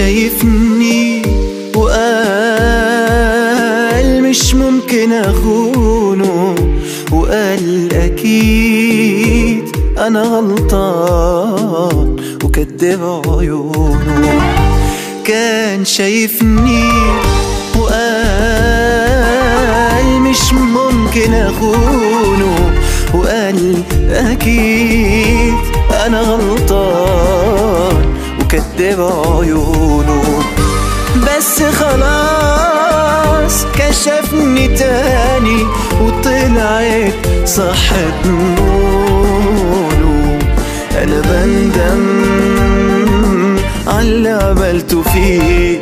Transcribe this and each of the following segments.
شايفني وقال مش ممكن اخونه وقال اكيد انا غلطان وكدب عيونه كان شايفني وقال مش ممكن اخونه وقال اكيد انا غلطان وكدب عيونه بس خلاص كشفني تاني وطلعت صحت نونه انا بندم عاللي عملته فيه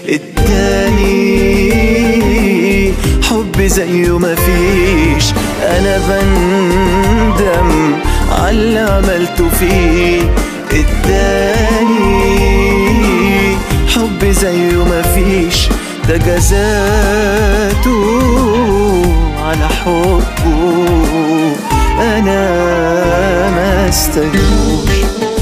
اداني حب زيه مفيش انا بندم عاللي عملته فيه اداني حب زيه مفيش ده جزاته على حبه انا ما استجوش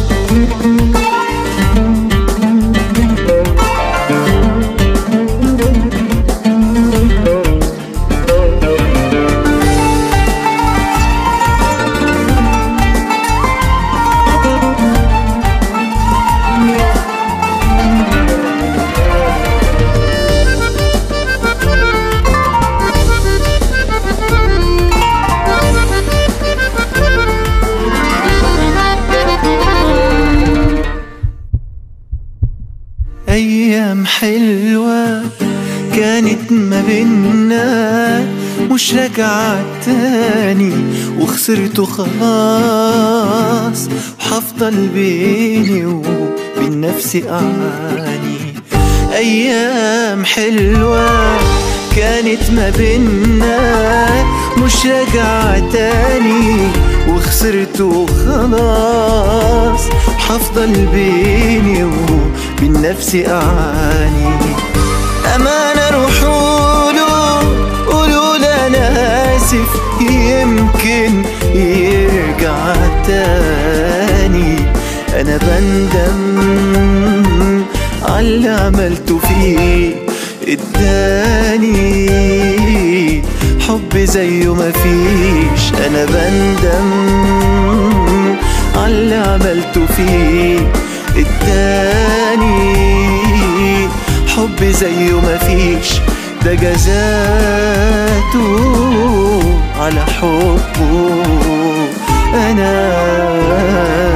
أيام حلوة كانت ما بينا مش راجعة تاني وخسرته خلاص وحفضل بيني وبين نفسي أعاني أيام حلوة كانت ما بينا مش راجعة تاني وخسرته خلاص حفضل بيني وبين نفسي أعاني أمانة روحوله قولوا له أنا آسف يمكن يرجع تاني أنا بندم عاللي عملته فيه اداني حب زيه مفيش انا بندم عاللي عملته فيه اداني حب زيه مفيش ده جزاته على حبه انا